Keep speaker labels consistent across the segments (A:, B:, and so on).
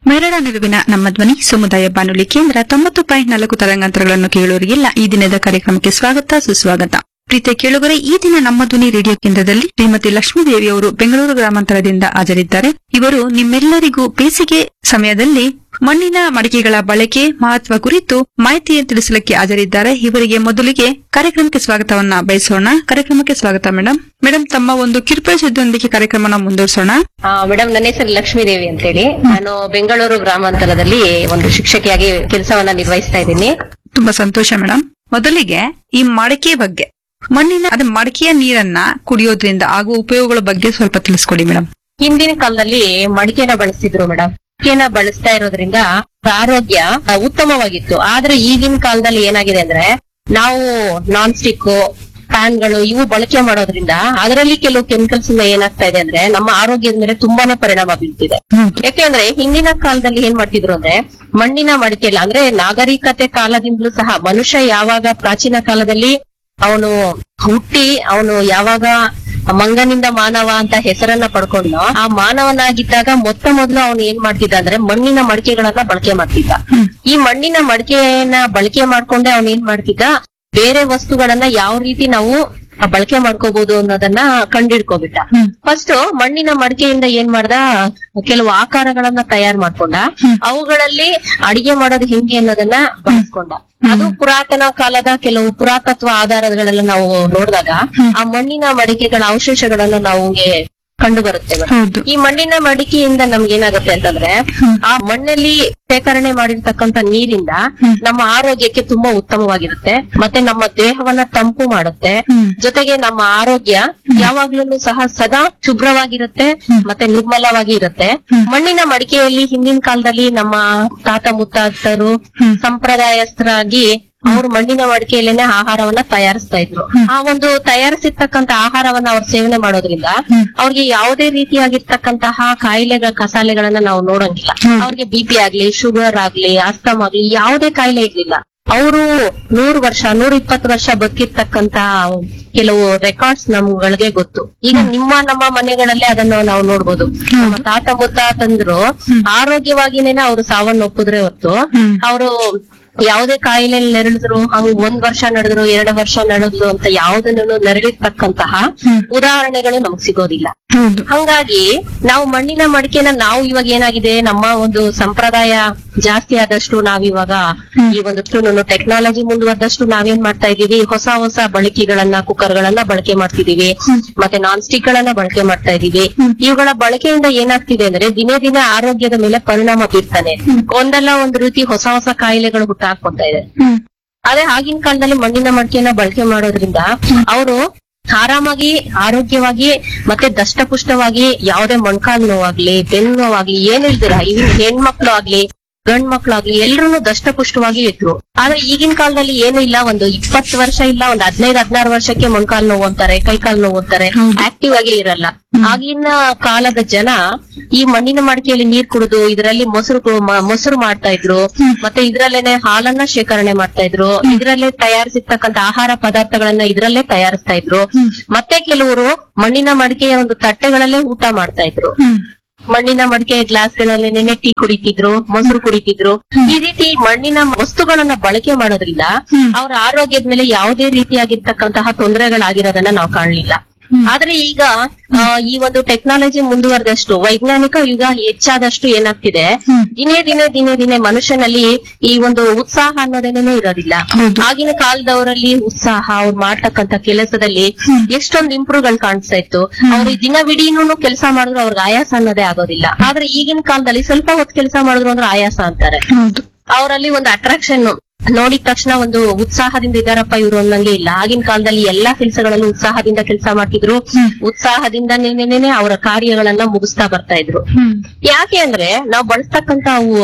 A: ಮರಳ ನಿಲುವಿನ ನಮ್ಮ ಧ್ವನಿ ಸಮುದಾಯ ಬಾನುಲಿ ಕೇಂದ್ರ ತೊಂಬತ್ತು ಪಾಯಿಂಟ್ ನಾಲ್ಕು ತರಂಗಾಂತರಗಳನ್ನು ಕೇಳುವರಿಗೆಲ್ಲ ಈ ದಿನದ ಕಾರ್ಯಕ್ರಮಕ್ಕೆ ಸ್ವಾಗತ ಸುಸ್ವಾಗತ ಪ್ರೀತಿಯ ಕೇಳುಗರೆ ಈ ದಿನ ನಮ್ಮ ಧ್ವನಿ ರೇಡಿಯೋ ಕೇಂದ್ರದಲ್ಲಿ ಶ್ರೀಮತಿ ಲಕ್ಷ್ಮೀದೇವಿ ಅವರು ಬೆಂಗಳೂರು ಗ್ರಾಮಾಂತರದಿಂದ ಹಾಜರಿದ್ದಾರೆ ಇವರು ನಿಮ್ಮೆಲ್ಲರಿಗೂ ಬೇಸಿಗೆ ಸಮಯದಲ್ಲಿ ಮಣ್ಣಿನ ಮಡಿಕೆಗಳ ಬಳಕೆ ಮಹತ್ವ ಕುರಿತು ಮಾಹಿತಿಯನ್ನು ತಿಳಿಸಲಿಕ್ಕೆ ಹಾಜರಿದ್ದಾರೆ ಇವರಿಗೆ ಮೊದಲಿಗೆ ಕಾರ್ಯಕ್ರಮಕ್ಕೆ ಸ್ವಾಗತವನ್ನ ಬಯಸೋಣ ಕಾರ್ಯಕ್ರಮಕ್ಕೆ ಸ್ವಾಗತ ಮೇಡಮ್ ಮೇಡಮ್ ತಮ್ಮ ಒಂದು ಕಿರುಪೆ ಸುದ್ದಿಯೊಂದಿಗೆ ಕಾರ್ಯಕ್ರಮನ ಮುಂದುವರಿಸೋಣ
B: ಮೇಡಮ್ ನನ್ನ ಹೆಸರು ಲಕ್ಷ್ಮೀದೇವಿ ಅಂತೇಳಿ ನಾನು ಬೆಂಗಳೂರು ಗ್ರಾಮಾಂತರದಲ್ಲಿ ಒಂದು ಶಿಕ್ಷಕಿಯಾಗಿ ಕೆಲಸವನ್ನ ನಿರ್ವಹಿಸ್ತಾ ಇದ್ದೀನಿ
A: ತುಂಬಾ ಸಂತೋಷ ಮೇಡಮ್ ಮೊದಲಿಗೆ ಈ ಮಡಕೆ ಬಗ್ಗೆ ಮಣ್ಣಿನ ಅದೇ ಮಡಕೆಯ ನೀರನ್ನ ಕುಡಿಯೋದ್ರಿಂದ ಆಗುವ ಉಪಯೋಗಗಳ ಬಗ್ಗೆ ಸ್ವಲ್ಪ ತಿಳಿಸ್ಕೊಡಿ ಮೇಡಮ್
B: ಹಿಂದಿನ ಕಾಲದಲ್ಲಿ ಮಡಿಕೆನ ಬಳಸ್ತಿದ್ರು ಮೇಡಮ್ ಮಡಿಕೆನ ಬಳಸ್ತಾ ಇರೋದ್ರಿಂದ ಆರೋಗ್ಯ ಆ, ಉತ್ತಮವಾಗಿತ್ತು ಆದ್ರೆ ಈಗಿನ ಕಾಲದಲ್ಲಿ ಏನಾಗಿದೆ ಅಂದ್ರೆ ನಾವು ನಾನ್ ಸ್ಟಿಕ್ ಫ್ಯಾನ್ಗಳು ಇವು ಬಳಕೆ ಮಾಡೋದ್ರಿಂದ ಅದರಲ್ಲಿ ಕೆಲವು ಕೆಮಿಕಲ್ಸ್ ಇಂದ ಏನಾಗ್ತಾ ಇದೆ ಅಂದ್ರೆ ನಮ್ಮ ಆರೋಗ್ಯದ ಮೇಲೆ ತುಂಬಾನೇ ಪರಿಣಾಮ ಬೀಳ್ತಿದೆ ಯಾಕೆಂದ್ರೆ ಹಿಂದಿನ ಕಾಲದಲ್ಲಿ ಏನ್ ಮಾಡ್ತಿದ್ರು ಅಂದ್ರೆ ಮಣ್ಣಿನ ಮಡಿಕೆಲ್ಲ ಅಂದ್ರೆ ನಾಗರಿಕತೆ ಕಾಲದಿಂದಲೂ ಸಹ ಮನುಷ್ಯ ಯಾವಾಗ ಪ್ರಾಚೀನ ಕಾಲದಲ್ಲಿ ಅವನು ಹುಟ್ಟಿ ಅವನು ಯಾವಾಗ ಮಂಗನಿಂದ ಮಾನವ ಅಂತ ಹೆಸರನ್ನ ಪಡ್ಕೊಂಡು ಆ ಮಾನವನಾಗಿದ್ದಾಗ ಮೊತ್ತ ಮೊದಲು ಅವನು ಏನ್ ಮಾಡ್ತಿದ್ದ ಅಂದ್ರೆ ಮಣ್ಣಿನ ಮಡಿಕೆಗಳನ್ನ ಬಳಕೆ ಮಾಡ್ತಿದ್ದ ಈ ಮಣ್ಣಿನ ಮಡಿಕೆಯನ್ನ ಬಳಕೆ ಮಾಡ್ಕೊಂಡೆ ಅವನ್ ಏನ್ ಮಾಡ್ತಿದ್ದ ಬೇರೆ ವಸ್ತುಗಳನ್ನ ಯಾವ ರೀತಿ ನಾವು ಬಳಕೆ ಮಾಡ್ಕೋಬಹುದು ಅನ್ನೋದನ್ನ ಕಂಡಿಡ್ಕೋಬಿಟ್ಟ ಫಸ್ಟ್ ಮಣ್ಣಿನ ಮಡಿಕೆಯಿಂದ ಏನ್ ಮಾಡ್ದ ಕೆಲವು ಆಕಾರಗಳನ್ನ ತಯಾರು ಮಾಡ್ಕೊಂಡ ಅವುಗಳಲ್ಲಿ ಅಡಿಗೆ ಮಾಡೋದು ಹೆಂಗೆ ಅನ್ನೋದನ್ನ ಬಳಸ್ಕೊಂಡ ಅದು ಪುರಾತನ ಕಾಲದ ಕೆಲವು ಪುರಾತತ್ವ ಆಧಾರಗಳೆಲ್ಲ ನಾವು ನೋಡಿದಾಗ ಆ ಮಣ್ಣಿನ ಮಡಿಕೆಗಳ ಅವಶೇಷಗಳನ್ನು ನಾವು ಕಂಡು ಬರುತ್ತೆ ಮೇಡಮ್.
A: ಹೌದು
B: ಈ ಮಣ್ಣಿನ ಮಡಿಕೆಯಿಂದ ನಮ್ಗೆ ಏನಾಗುತ್ತೆ ಅಂತಂದ್ರೆ ಆ ಮಣ್ಣಲ್ಲಿ ಶೇಖರಣೆ ಮಾಡಿರ್ತಕ್ಕಂಥ ನೀರಿಂದ ನಮ್ಮ ಆರೋಗ್ಯಕ್ಕೆ ತುಂಬಾ ಉತ್ತಮವಾಗಿರುತ್ತೆ ಮತ್ತೆ ನಮ್ಮ ದೇಹವನ್ನ ತಂಪು ಮಾಡುತ್ತೆ
A: ಹ್ಮ್.
B: ಜೊತೆಗೆ ನಮ್ಮ ಆರೋಗ್ಯ ಯಾವಾಗ್ಲೂ ಸಹ ಸದಾ ಶುಭ್ರವಾಗಿರುತ್ತೆ ಮತ್ತೆ ನಿರ್ಮಲವಾಗಿ ಇರುತ್ತೆ ಮಣ್ಣಿನ ಮಡಿಕೆಯಲ್ಲಿ ಹಿಂದಿನ ಕಾಲದಲ್ಲಿ ನಮ್ಮ ತಾತ ಮುತ್ತಾತರು ಸಂಪ್ರದಾಯಸ್ಥರಾಗಿ ಅವರು ಮಣ್ಣಿನ ಮಡಿಕೆಯಲ್ಲೇನೆ ಆಹಾರವನ್ನ ತಯಾರಿಸ್ತಾ ಇದ್ರು ಆ ಒಂದು ತಯಾರಿಸಿರ್ತಕ್ಕಂತ ಆಹಾರವನ್ನ ಅವ್ರು ಸೇವನೆ ಮಾಡೋದ್ರಿಂದ ಅವ್ರಿಗೆ ಯಾವುದೇ ರೀತಿಯಾಗಿರ್ತಕ್ಕಂತಹ ಕಾಯಿಲೆಗಳ ಕಸಾಲೆಗಳನ್ನ ನಾವು ನೋಡಂಗಿಲ್ಲ ಅವ್ರಿಗೆ ಬಿ ಪಿ ಆಗ್ಲಿ ಶುಗರ್ ಆಗ್ಲಿ ಅಸ್ತಮ್ ಆಗ್ಲಿ ಯಾವುದೇ ಕಾಯಿಲೆ ಇರ್ಲಿಲ್ಲ ಅವರು ನೂರು ವರ್ಷ ನೂರ ಇಪ್ಪತ್ತು ವರ್ಷ ಬದುಕಿರ್ತಕ್ಕಂತ ಕೆಲವು ರೆಕಾರ್ಡ್ಸ್ ನಮ್ಗಳಿಗೆ ಗೊತ್ತು ಈಗ ನಿಮ್ಮ ನಮ್ಮ ಮನೆಗಳಲ್ಲೇ ಅದನ್ನು ನಾವು ನೋಡ್ಬೋದು ನಮ್ಮ ತಾತ ಮುತ್ತಾತಂದ್ರು ಆರೋಗ್ಯವಾಗಿನೇನೆ ಅವರು ಸಾವನ್ನೊಪ್ಪಿದ್ರೆ ಹೊತ್ತು ಅವರು ಯಾವುದೇ ಕಾಯಿಲೆ ನೆರಳಿದ್ರು ಹಂಗ್ ಒಂದ್ ವರ್ಷ ನಡೆದ್ರು ಎರಡು ವರ್ಷ ನಡೆದ್ರು ಅಂತ ಯಾವುದನ್ನು ನೆರಳಿರ್ತಕ್ಕಂತಹ ಉದಾಹರಣೆಗಳು ನಮಗ್ ಸಿಗೋದಿಲ್ಲ
A: ಹೌದು
B: ಹಂಗಾಗಿ ನಾವು ಮಣ್ಣಿನ ಮಡಿಕೆನ ನಾವು ಇವಾಗ ಏನಾಗಿದೆ ನಮ್ಮ ಒಂದು ಸಂಪ್ರದಾಯ ಜಾಸ್ತಿ ಆದಷ್ಟು ನಾವಿವಾಗ ಈ ಒಂದು ಟೆಕ್ನಾಲಜಿ ಮುಂದುವರೆದಷ್ಟು ನಾವೇನ್ ಮಾಡ್ತಾ ಇದೀವಿ ಹೊಸ ಹೊಸ ಬಳಕೆಗಳನ್ನ ಕುಕ್ಕರ್ ಗಳನ್ನ ಬಳಕೆ ಮಾಡ್ತಿದೀವಿ ಮತ್ತೆ ನಾನ್ ಸ್ಟಿಕ್ ಗಳನ್ನ ಬಳಕೆ ಮಾಡ್ತಾ ಇದೀವಿ ಇವುಗಳ ಬಳಕೆಯಿಂದ ಏನಾಗ್ತಿದೆ ಅಂದ್ರೆ ದಿನೇ ದಿನೇ ಆರೋಗ್ಯದ ಮೇಲೆ ಪರಿಣಾಮ ಬೀರ್ತಾನೆ ಒಂದಲ್ಲ ಒಂದು ರೀತಿ ಹೊಸ ಹೊಸ ಕಾಯಿಲೆಗಳು ಹುಟ್ಟಾಕೊಂತ ಇದೆ
A: ಹ್ಮ್
B: ಅದೇ ಆಗಿನ ಕಾಲದಲ್ಲಿ ಮಣ್ಣಿನ ಮಡಿಕೆಯನ್ನ ಬಳಕೆ ಮಾಡೋದ್ರಿಂದ ಅವರು ಆರಾಮಾಗಿ ಆರೋಗ್ಯವಾಗಿ ಮತ್ತೆ ದಷ್ಟಪುಷ್ಟವಾಗಿ ಯಾವುದೇ ಮೊಣಕಾಲು ನೋವಾಗ್ಲಿ ಬೆನ್ನು ನೋವಾಗ್ಲಿ ಏನ್ ಹೇಳ್ತೀರಾ ಇವ್ ಹೆಣ್ಮಕ್ಳು ಆಗ್ಲಿ ಗಂಡ್ ಮಕ್ಳು ಆಗ್ಲಿ ಎಲ್ರು ದಷ್ಟಪುಷ್ಟವಾಗಿ ಇದ್ರು ಆದ್ರೆ ಈಗಿನ ಕಾಲದಲ್ಲಿ ಏನು ಇಲ್ಲ ಒಂದು ಇಪ್ಪತ್ತು ವರ್ಷ ಇಲ್ಲ ಒಂದ್ ಹದಿನೈದು ಹದಿನಾರು ವರ್ಷಕ್ಕೆ ಮೊಣಕಾಲು ನೋವು ಅಂತಾರೆ ಕೈಕಾಲು ನೋವು ಅಂತಾರೆ ಆಕ್ಟಿವ್ ಆಗಿ ಇರಲ್ಲ ಆಗಿನ ಕಾಲದ ಜನ ಈ ಮಣ್ಣಿನ ಮಡಿಕೆಯಲ್ಲಿ ನೀರ್ ಕುಡಿದು ಇದರಲ್ಲಿ ಮೊಸರು ಕು- ಮ- ಮೊಸರು ಮಾಡ್ತಾ ಇದ್ರು ಮತ್ತೆ ಇದ್ರಲ್ಲೇನೆ ಹಾಲನ್ನ ಶೇಖರಣೆ ಮಾಡ್ತಾ ಇದ್ರು ಇದ್ರಲ್ಲೇ ತಯಾರಿಸಿರ್ತಕ್ಕಂಥ ಆಹಾರ ಪದಾರ್ಥಗಳನ್ನ ಇದ್ರಲ್ಲೇ ತಯಾರಿಸ್ತಾ ಇದ್ರು ಮತ್ತೆ ಕೆಲವರು ಮಣ್ಣಿನ ಮಡಿಕೆಯ ಒಂದು ತಟ್ಟೆಗಳಲ್ಲೇ ಊಟ ಮಾಡ್ತಾ ಇದ್ರು
A: ಹ್ಮ್
B: ಮಣ್ಣಿನ ಮಡಿಕೆ ಗ್ಲಾಸ್ಗಳಲ್ಲಿ ನೆನೆ ಟೀ ಕುಡಿತಿದ್ರು ಮೊಸರು ಕುಡಿತಿದ್ರು ಈ ರೀತಿ ಮಣ್ಣಿನ ವಸ್ತುಗಳನ್ನ ಬಳಕೆ ಮಾಡೋದ್ರಿಂದ ಅವರ ಆರೋಗ್ಯದ ಮೇಲೆ ಯಾವುದೇ ರೀತಿಯಾಗಿರ್ತಕ್ಕಂತಹ ತೊಂದರೆಗಳಾಗಿರೋದನ್ನ ನಾವು ಕಾಣಲಿಲ್ಲ ಆದ್ರೆ ಈಗ ಆ, ಈ ಒಂದು ಟೆಕ್ನಾಲಜಿ ಮುಂದುವರೆದಷ್ಟು ವೈಜ್ಞಾನಿಕ ಯುಗ ಹೆಚ್ಚಾದಷ್ಟು ಏನಾಗ್ತಿದೆ ದಿನೇ ದಿನೇ ದಿನೇ ದಿನೇ ಮನುಷ್ಯನಲ್ಲಿ ಈ ಒಂದು ಉತ್ಸಾಹ ಅನ್ನೋದೇನೇ ಇರೋದಿಲ್ಲ
A: ಹೌದು.
B: ಆಗಿನ ಕಾಲದವರಲ್ಲಿ ಉತ್ಸಾಹ ಅವ್ರು ಮಾಡ್ತಕ್ಕಂತ ಕೆಲಸದಲ್ಲಿ ಎಷ್ಟೊಂದು ಇಂಪ್ರೂವ್ ಗಳು ಕಾಣಿಸ್ತಾ ಇತ್ತು ಅವ್ರು ದಿನವಿಡೀನು ಕೆಲಸ ಮಾಡಿದ್ರು ಅವ್ರಿಗೆ ಆಯಾಸ ಅನ್ನೋದೇ ಆಗೋದಿಲ್ಲ ಆದ್ರೆ ಈಗಿನ ಕಾಲದಲ್ಲಿ ಸ್ವಲ್ಪ ಹೊತ್ತು ಕೆಲಸ ಮಾಡಿದ್ರು ಅಂದ್ರೆ ಆಯಾಸ ಅಂತಾರೆ
A: ಹೌದು
B: ಅವರಲ್ಲಿ ಒಂದು ಅಟ್ರಾಕ್ಷನ್ ನೋಡಿದ ತಕ್ಷಣ ಒಂದು ಉತ್ಸಾಹದಿಂದ ಇದಾರಪ್ಪ ಇವರು ಅನ್ನಂಗೆ ಇಲ್ಲ ಆಗಿನ ಕಾಲದಲ್ಲಿ ಎಲ್ಲಾ ಕೆಲಸಗಳಲ್ಲೂ ಉತ್ಸಾಹದಿಂದ ಕೆಲಸ ಮಾಡ್ತಿದ್ರು ಉತ್ಸಾಹದಿಂದ ನೆನೆನೆ ಅವರ ಕಾರ್ಯಗಳನ್ನ ಮುಗಿಸ್ತಾ ಬರ್ತಾ ಇದ್ರು
A: ಹ್ಮ್
B: ಯಾಕೆ ಅಂದ್ರೆ ನಾವು ಬಳಸ್ತಕ್ಕಂತ ಅವು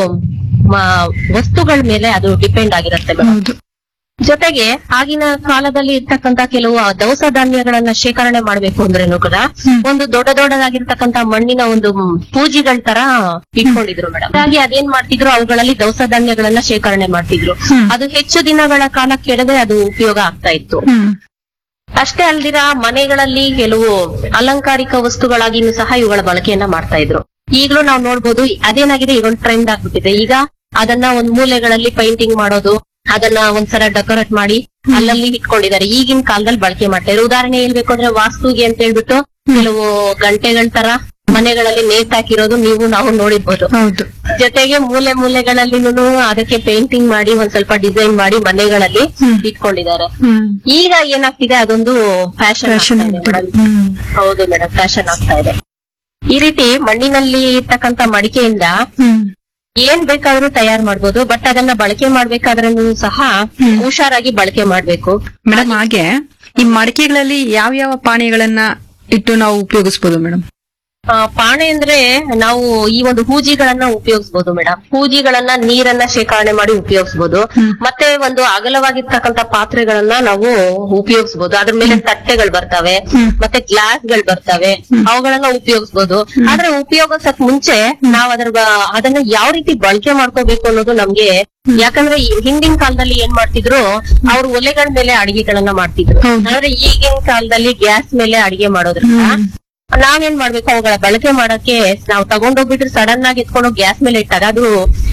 B: ಮ- ವಸ್ತುಗಳ ಮೇಲೆ ಅದು ಡಿಪೆಂಡ್ ಆಗಿರುತ್ತೆ ಮೇಡಮ್
A: ಹೌದು
B: ಜೊತೆಗೆ ಆಗಿನ ಕಾಲದಲ್ಲಿ ಇರ್ತಕ್ಕಂತ ಕೆಲವು ದವಸ ಧಾನ್ಯಗಳನ್ನ ಶೇಖರಣೆ ಮಾಡ್ಬೇಕು ಅಂದ್ರೇನು ಕೂಡ ಒಂದು ದೊಡ್ಡ ದೊಡ್ಡದಾಗಿರ್ತಕ್ಕಂತ ಮಣ್ಣಿನ ಒಂದು ಪೂಜಿಗಳ ತರ ಇಟ್ಕೊಂಡಿದ್ರು ಮೇಡಮ್ ಹಾಗಾಗಿ ಅದೇನ್ ಮಾಡ್ತಿದ್ರು ಅವುಗಳಲ್ಲಿ ದವಸ ಧಾನ್ಯಗಳನ್ನ ಶೇಖರಣೆ ಮಾಡ್ತಿದ್ರು ಅದು ಹೆಚ್ಚು ದಿನಗಳ ಕಾಲ ಕೆಡದೆ ಅದು ಉಪಯೋಗ ಆಗ್ತಾ ಇತ್ತು
A: ಹ್ಮ್
B: ಅಷ್ಟೇ ಅಲ್ದಿರ ಮನೆಗಳಲ್ಲಿ ಕೆಲವು ಅಲಂಕಾರಿಕ ವಸ್ತುಗಳಾಗಿನೂ ಸಹ ಇವುಗಳ ಬಳಕೆಯನ್ನ ಮಾಡ್ತಾ ಇದ್ರು ಈಗಲೂ ನಾವು ನೋಡ್ಬೋದು ಅದೇನಾಗಿದೆ ಈಗ ಒಂದು ಟ್ರೆಂಡ್ ಆಗ್ಬಿಟ್ಟಿದೆ ಈಗ ಅದನ್ನ ಒಂದ್ ಮೂಲೆಗಳಲ್ಲಿ ಪೈಂಟಿಂಗ್ ಮಾಡೋದು ಅದನ್ನ ಒಂದ್ಸಲ ಡೆಕೋರೇಟ್ ಮಾಡಿ ಅಲ್ಲಲ್ಲಿ ಇಟ್ಕೊಂಡಿದ್ದಾರೆ ಈಗಿನ ಕಾಲದಲ್ಲಿ ಬಳಕೆ ಮಾಡ್ತಾರೆ ಉದಾಹರಣೆ ಹೇಳ್ಬೇಕು ಅಂದ್ರೆ ವಾಸ್ತುಗೆ ಅಂತ ಹೇಳ್ಬಿಟ್ಟು ಕೆಲವು ಗಂಟೆಗಳ ತರ ಮನೆಗಳಲ್ಲಿ ನೇತಾಕಿರೋದು ನೀವು ನಾವು ನೋಡಿರ್ಬೋದು
A: ಹೌದು
B: ಜೊತೆಗೆ ಮೂಲೆ ಮೂಲೆಗಳಲ್ಲಿನೂ ಅದಕ್ಕೆ ಪೇಂಟಿಂಗ್ ಮಾಡಿ ಒಂದ್ ಸ್ವಲ್ಪ ಡಿಸೈನ್ ಮಾಡಿ ಮನೆಗಳಲ್ಲಿ
A: ಹ್ಮ್.
B: ಇಟ್ಕೊಂಡಿದ್ದಾರೆ
A: ಹ್ಮ್
B: ಈಗ ಏನಾಗ್ತಿದೆ ಅದೊಂದು ಫ್ಯಾಷನ್
A: ಫ್ಯಾಷನ್ ಹ್ಮ್
B: ಹೌದು ಮೇಡಮ್ ಫ್ಯಾಷನ್ ಆಗ್ತಾ ಇದೆ ಈ ರೀತಿ ಮಣ್ಣಿನಲ್ಲಿ ಇರ್ತಕ್ಕಂತ ಮಡಿಕೆಯಿಂದ
A: ಹ್ಮ್
B: ಏನ್ ಬೇಕಾದ್ರೂ ತಯಾರು ಮಾಡ್ಬೋದು ಬಟ್ ಅದನ್ನ ಬಳಕೆ ಮಾಡ್ಬೇಕಾದ್ರೂ ಸಹ
A: ಹ್ಮ್.
B: ಹುಷಾರಾಗಿ ಬಳಕೆ ಮಾಡ್ಬೇಕು
A: ಮೇಡಮ್ ಹಾಗೆ ಈ ಮಡಿಕೆಗಳಲ್ಲಿ ಯಾವ ಯಾವ ಪಾನೀಯಗಳನ್ನ ಇಟ್ಟು ನಾವು ಉಪಯೋಗಿಸಬಹುದು ಮೇಡಮ್
B: ಆ, ಪಾಣೆ ಅಂದ್ರೆ ನಾವು ಈ ಒಂದು ಹೂಜಿಗಳನ್ನ ಉಪಯೋಗಿಸಬಹುದು ಮೇಡಮ್ ಹೂಜಿಗಳನ್ನ ನೀರನ್ನ ಶೇಖರಣೆ ಮಾಡಿ ಉಪಯೋಗಿಸಬಹುದು
A: ಹ್ಮ್.
B: ಮತ್ತೆ ಒಂದು ಅಗಲವಾಗಿರ್ತಕ್ಕಂತ ಪಾತ್ರೆಗಳನ್ನ ನಾವು ಉಪಯೋಗಿಸಬಹುದು ಅದ್ರ ಮೇಲೆ ತಟ್ಟೆಗಳು ಬರ್ತವೆ
A: ಹ್ಮ್.
B: ಮತ್ತೆ ಗ್ಲಾಸ್ ಗಳು ಬರ್ತವೆ ಅವುಗಳನ್ನ ಉಪಯೋಗಿಸಬಹುದು ಆದ್ರೆ ಉಪಯೋಗಿಸಕ್ ಮುಂಚೆ ನಾವ್ ಅದ್ರ ಬ- ಅದನ್ನ ಯಾವ ರೀತಿ ಬಳಕೆ ಮಾಡ್ಕೋಬೇಕು ಅನ್ನೋದು ನಮ್ಗೆ ಯಾಕಂದ್ರೆ ಈ ಹಿಂದಿನ ಕಾಲದಲ್ಲಿ ಏನ್ ಮಾಡ್ತಿದ್ರು ಅವ್ರು ಒಲೆಗಳ ಮೇಲೆ ಅಡಿಗೆಗಳನ್ನ ಮಾಡ್ತಿದ್ರು
A: ಹೌದು.
B: ಆದ್ರೆ ಈಗಿನ ಕಾಲದಲ್ಲಿ ಗ್ಯಾಸ್ ಮೇಲೆ ಅಡಿಗೆ ಮಾಡೋದ್ರಿಂದ
A: ಹ್ಮ್.
B: ನಾವೇನ್ ಮಾಡ್ಬೇಕು ಅವುಗಳ ಬಳಕೆ ಮಾಡಕ್ಕೆ ನಾವು ತಗೊಂಡೋಗ್ಬಿಟ್ರೆ ಸಡನ್ ಆಗಿ ಎತ್ಕೊಂಡು ಗ್ಯಾಸ್ ಮೇಲೆ ಇಟ್ಟಾಗ ಅದು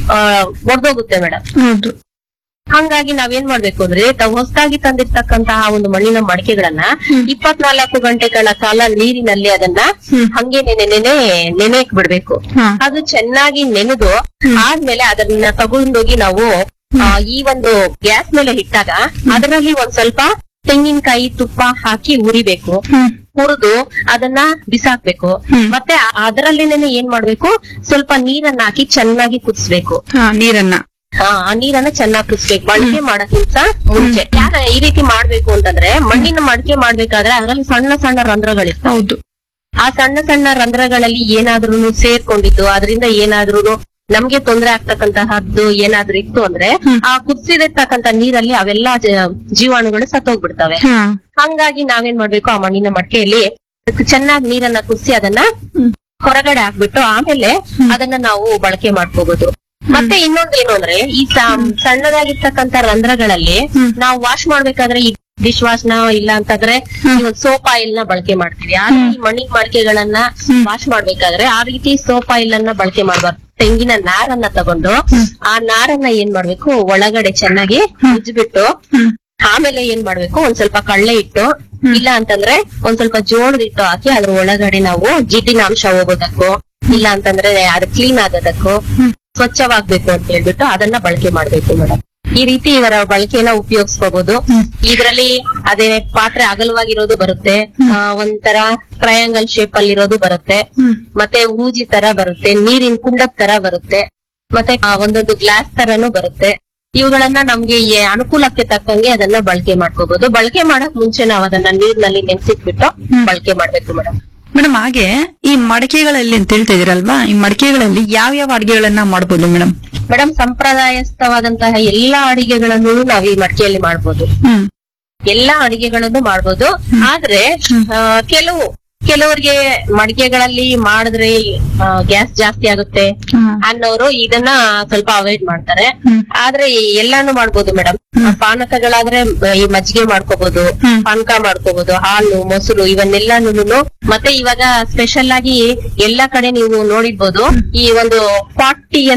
B: ಒಡೆದೋಗುತ್ತೆ ಮೇಡಮ್
A: ಹೌದು
B: ಹಂಗಾಗಿ ನಾವೇನ್ ಮಾಡ್ಬೇಕು ಅಂದ್ರೆ ತಾವು ಹೊಸದಾಗಿ ತಂದಿರ್ತಕ್ಕಂತಹ ಒಂದು ಮಣ್ಣಿನ ಮಡಿಕೆಗಳನ್ನ ಇಪ್ಪತ್ನಾಲ್ಕು ಗಂಟೆಗಳ ಕಾಲ ನೀರಿನಲ್ಲಿ ಅದನ್ನ
A: ಹ್ಮ್.
B: ಹಂಗೆ ನೆನೆ ನೆನೆ ನೆನೆಕ್ ಬಿಡ್ಬೇಕು
A: ಹಾ
B: ಅದು ಚೆನ್ನಾಗಿ ನೆನೆದು ಆದ್ಮೇಲೆ ಅದನ್ನ ತಗೊಂಡೋಗಿ ನಾವು ಆ, ಈ ಒಂದು ಗ್ಯಾಸ್ ಮೇಲೆ ಇಟ್ಟಾಗ ಅದರಲ್ಲಿ ಒಂದ್ ಸ್ವಲ್ಪ ತೆಂಗಿನಕಾಯಿ ತುಪ್ಪ ಹಾಕಿ ಉರಿಬೇಕು
A: ಹ್ಮ್
B: ಹುರಿದು ಅದನ್ನ ಬಿಸಾಕ್ಬೇಕು
A: ಹ್ಮ್.
B: ಮತ್ತೆ ಅದರಲ್ಲಿನೇ ಏನ್ ಮಾಡ್ಬೇಕು ಸ್ವಲ್ಪ ನೀರನ್ನ ಹಾಕಿ ಚೆನ್ನಾಗಿ ಕುದಿಸ್ಬೇಕು
A: ಹಾ ನೀರನ್ನ
B: ಆ ಆ ನೀರನ್ನ ಚೆನ್ನಾಗಿ ಕುದಿಸ್ಬೇಕು ಬಳಕೆ ಮಾಡಕ್ಕಿಂತ ಮುಂಚೆ ಯಾಕೆ ಈ ರೀತಿ ಮಾಡ್ಬೇಕು ಅಂತಂದ್ರೆ ಮಣ್ಣಿನ ಮಡಿಕೆ ಮಾಡ್ಬೇಕಾದ್ರೆ ಅದರಲ್ಲಿ ಸಣ್ಣ ಸಣ್ಣ ರಂಧ್ರಗಳಿರ್ತವೆ
A: ಹೌದು
B: ಆ ಸಣ್ಣ ಸಣ್ಣ ರಂಧ್ರಗಳಲ್ಲಿ ಏನಾದ್ರೂ ಸೇರ್ಕೊಂಡಿದ್ದು ಅದರಿಂದ ಏನಾದ್ರೂ ನಮ್ಗೆ ತೊಂದರೆ ಆಗ್ತಕ್ಕಂತಹದ್ದು ಏನಾದ್ರೂ ಇತ್ತು ಅಂದ್ರೆ
A: ಹ್ಮ್.
B: ಆ ಕುದಿಸಿದಿರ್ತಕ್ಕಂತ ನೀರಲ್ಲಿ ಅವೆಲ್ಲಾ ಜ- ಜೀವಾಣುಗಳು ಸತ್ತೋಗ್ಬಿಡ್ತವೆ
A: ಹಾ
B: ಹಂಗಾಗಿ ನಾವೇನ್ ಮಾಡ್ಬೇಕು ಆ ಮಣ್ಣಿನ ಮಡಿಕೆಯಲ್ಲಿ ಚೆನ್ನಾಗಿ ನೀರನ್ನ ಕುದಿಸಿ ಅದನ್ನ
A: ಹ್ಮ್.
B: ಹೊರಗಡೆ ಹಾಕ್ಬಿಟ್ಟು ಆಮೇಲೆ ಅದನ್ನ ನಾವು ಬಳಕೆ ಮಾಡ್ಕೋಬಹುದು ಮತ್ತೆ ಇನ್ನೊಂದು ಏನು ಅಂದ್ರೆ ಈ ಸ- ಸಣ್ಣದಾಗಿರ್ತಕ್ಕಂತ ರಂಧ್ರಗಳಲ್ಲಿ
A: ಹ್ಮ್.
B: ನಾವು ವಾಶ್ ಮಾಡ್ಬೇಕಾದ್ರೆ ಈ ಡಿಶ್ ವಾಶ್ ನ ಇಲ್ಲ ಅಂತಂದ್ರೆ ಈ ಒಂದು ಸೋಪ್ ಆಯಿಲ್ ನ ಬಳಕೆ ಮಾಡ್ತೀವಿ ಆದ್ರೆ ಈ ಮಣ್ಣಿನ ಮಡಿಕೆಗಳನ್ನ ವಾಶ್ ಮಾಡ್ಬೇಕಾದ್ರೆ ಆ ರೀತಿ ಸೋಪ್ ಆಯಿಲ್ ಅನ್ನ ಬಳಕೆ ಮಾಡ್ಬಾರ್ದು ತೆಂಗಿನ ನಾರನ್ನ ತಗೊಂಡು ಆ ನಾರನ್ನ ಏನ್ ಮಾಡ್ಬೇಕು ಒಳಗಡೆ ಚೆನ್ನಾಗಿ ಉಜ್ಬಿಟ್ಟು
A: ಹ್ಮ್
B: ಆಮೇಲೆ ಏನ್ ಮಾಡ್ಬೇಕು ಒಂದ್ ಸ್ವಲ್ಪ ಕಳ್ಳೆ ಇಟ್ಟು ಇಲ್ಲ ಅಂತಂದ್ರೆ ಒಂದ್ ಸ್ವಲ್ಪ ಜೋಳದ ಹಿಟ್ಟು ಹಾಕಿ ಅದ್ರ ಒಳಗಡೆ ನಾವು ಜಿಡ್ಡಿನ ಅಂಶ ಹೋಗೋದಕ್ಕೂ ಇಲ್ಲ ಅಂತಂದ್ರೆ ಅದು ಕ್ಲೀನ್ ಆಗೋದಕ್ಕೂ ಸ್ವಚ್ಛವಾಗ್ಬೇಕು ಅಂತ ಹೇಳ್ಬಿಟ್ಟು ಅದನ್ನ ಬಳಕೆ ಮಾಡ್ಬೇಕು ಮೇಡಮ್ ಈ ರೀತಿ ಇವರ ಬಳಕೆನ ಉಪಯೋಗಿಸ್ಕೋಬಹುದು ಇದ್ರಲ್ಲಿ ಅದೇ ಪಾತ್ರೆ ಅಗಲವಾಗಿರೋದು ಬರುತ್ತೆ ಆ, ಒಂಥರ ಟ್ರಯಾಂಗಲ್ ಶೇಪ್ ಅಲ್ಲಿ ಇರೋದು ಬರುತ್ತೆ
A: ಹ್ಮ್
B: ಮತ್ತೆ ಹೂಜಿ ತರ ಬರುತ್ತೆ ನೀರಿನ ಕುಂಡದ ತರ ಬರುತ್ತೆ ಮತ್ತೆ ಆ, ಒಂದೊಂದು ಗ್ಲಾಸ್ ತರನು ಬರುತ್ತೆ ಇವುಗಳನ್ನ ನಮ್ಗೆ ಈ ಅನುಕೂಲಕ್ಕೆ ತಕ್ಕಂಗೆ ಅದನ್ನ ಬಳಕೆ ಮಾಡ್ಕೋಬಹುದು ಬಳಕೆ ಮಾಡಕ್ ಮುಂಚೆ ನಾವು ಅದನ್ನ ನೀರಿನಲ್ಲಿ ನೆನ್ಸಿಟ್ಬಿಟ್ಟು ಬಳಕೆ ಮಾಡ್ಬೇಕು ಮೇಡಮ್
A: ಮೇಡಮ್ ಹಾಗೆ ಈ ಮಡಿಕೆಗಳಲ್ಲಿ ಅಂತ ಹೇಳ್ತಾ ಇದೀರಲ್ವಾ ಈ ಮಡಿಕೆಗಳಲ್ಲಿ ಯಾವ ಯಾವ ಅಡಿಗೆಗಳನ್ನ ಮಾಡಬಹುದು ಮೇಡಮ್
B: ಮೇಡಮ್ ಸಂಪ್ರದಾಯಸ್ಥವಾದಂತಹ ಎಲ್ಲಾ ಅಡಿಗೆಗಳನ್ನು ನಾವು ಈ ಮಡಿಕೆಯಲ್ಲಿ ಮಾಡ್ಬೋದು
A: ಹ್ಮ್
B: ಎಲ್ಲಾ ಅಡಿಗೆಗಳನ್ನು ಮಾಡ್ಬೋದು ಆದ್ರೆ ಆ, ಕೆಲವು ಕೆಲವರಿಗೆ ಮಡಿಕೆಗಳಲ್ಲಿ ಮಾಡಿದ್ರೆ ಗ್ಯಾಸ್ ಜಾಸ್ತಿ ಆಗುತ್ತೆ
A: ಹ್ಮ್.
B: ಅನ್ನೋರು ಇದನ್ನ ಸ್ವಲ್ಪ ಅವಾಯ್ಡ್ ಮಾಡ್ತಾರೆ
A: ಹ್ಮ್.
B: ಆದ್ರೆ ಎಲ್ಲಾನು ಮಾಡ್ಬೋದು ಮೇಡಮ್ ಪಾನಕಗಳಾದ್ರೆ ಮ- ಈ ಮಜ್ಜಿಗೆ ಮಾಡ್ಕೋಬಹುದು
A: ಹ್ಮ್.
B: ಪಾನಕ ಮಾಡ್ಕೋಬಹುದು ಹಾಲು ಮೊಸರು ಇವನ್ನೆಲ್ಲಾನು ಮತ್ತೆ ಇವಾಗ ಸ್ಪೆಷಲ್ ಆಗಿ ಎಲ್ಲಾ ಕಡೆ ನೀವು ನೋಡಿರ್ಬೋದು ಈ ಒಂದು ಪಾಟ್ ಟೀ